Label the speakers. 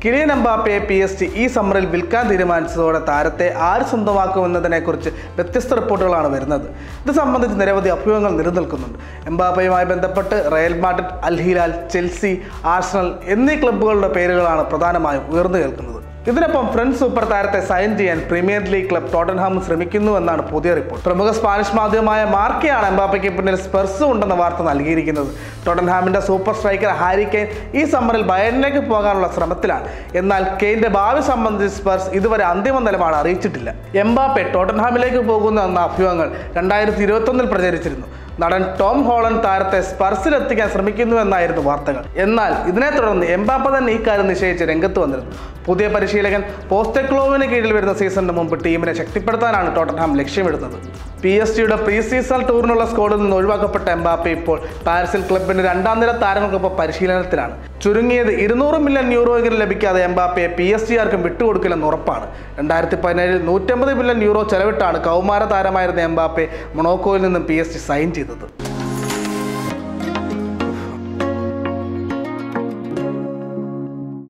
Speaker 1: Kylian എംബാപ്പയെ P S G ഈ സമ്മറിൽ വിൽക്കാൻ തീരുമാനിച്ചതോടെ താരത്തെ ആര് സ്വന്തമാക്കുമെന്നതിനെക്കുറിച്ച് വ്യത്യസ്ത റിപ്പോർട്ടുകളാണ് വരുന്നത് ഇത് സംബന്ധിച്ച് നിരവധി അഭ്യൂഹങ്ങൾ നിലനിൽക്കുന്നുണ്ട് എംബാപ്പയുമായി ബന്ധപ്പെട്ട് Real Madrid Al Hilal Chelsea Arsenal എന്നീ ക്ലബ്ബുകളുടെ പേരുകളാണ് പ്രധാനമായും ഉയർന്നു കേൾക്കുന്നത് ഇതിനൊപ്പം ഫ്രഞ്ച് സൂപ്പർ താരത്തെ സൈൻ ചെയ്യാൻ പ്രീമിയർ ലീഗ് ക്ലബ് ടോട്ടൻഹാം ശ്രമിക്കുന്നുവെന്നാണ് പുതിയ റിപ്പോർട്ട് പ്രമുഖ സ്പാനിഷ് മാധ്യമമായ മാർക്കയാണ് എംബാപ്പയ്ക്ക് പിന്നിൽ സ്പെർസ് ഉണ്ടെന്ന വാർത്ത നൽകിയിരിക്കുന്നത് ടോട്ടൻഹാമിന്റെ സൂപ്പർ സ്ട്രൈക്കർ ഹാരി കെയ്ൻ ഈ സമ്മറിൽ ബയറിലേക്ക് പോകാനുള്ള ശ്രമത്തിലാണ് എന്നാൽ കെയ്ന്റെ ഭാവി സംബന്ധിച്ച് സ്പെർസ് ഇതുവരെ അന്തിമ നിലപാട് അറിയിച്ചിട്ടില്ല എംബാപ്പെ ടോട്ടൻഹാമിലേക്ക് പോകുന്നു എന്ന അഭ്യൂഹങ്ങൾ രണ്ടായിരത്തി ഇരുപത്തൊന്നിൽ പ്രചരിച്ചിരുന്നു നടൻ ടോം ഹോളണ്ട് താരത്തെ സ്പർസിലെത്തിക്കാൻ ശ്രമിക്കുന്നുവെന്നായിരുന്നു വാർത്തകൾ എന്നാൽ ഇതിനെ തുടർന്ന് എംബാപ്പ തന്നെ ഈ കാര്യം നിശ്ചയിച്ച് രംഗത്ത് വന്നിരുന്നു പുതിയ പരിശീലകൻ പോസ്റ്റെക്ലോവിന് കീഴിൽ വരുന്ന സീസണിന് മുമ്പ് ടീമിനെ ശക്തിപ്പെടുത്താനാണ് ടോട്ടൻഹാം ലക്ഷ്യമിടുന്നത് പി എസ് ജിയുടെ പ്രീ സീസൺ ടൂറിനുള്ള സ്ക്വാഡിൽ നിന്ന് ഒഴിവാക്കപ്പെട്ട എംബാപ്പെ ഇപ്പോൾ പാരീസിൽ ക്ലബിന്റെ രണ്ടാം നിര താരങ്ങൾക്കൊപ്പം പരിശീലനത്തിലാണ് ചുരുങ്ങിയത് ഇരുന്നൂറ് മില്യൺ യൂറോയെങ്കിലും ലഭിക്കാതെ എംബാപ്പയെ പി എസ് ജി ആർക്കും വിട്ടുകൊടുക്കില്ലെന്ന് ഉറപ്പാണ് രണ്ടായിരത്തി പതിനേഴിൽ നൂറ്റമ്പത് മില്യൺ യൂറോ ചെലവിട്ടാണ് കൗമാര താരമായിരുന്ന എംബാപ്പെ മൊണോക്കോയിൽ നിന്നും പി എസ് ജി സൈൻ ചെയ്തത്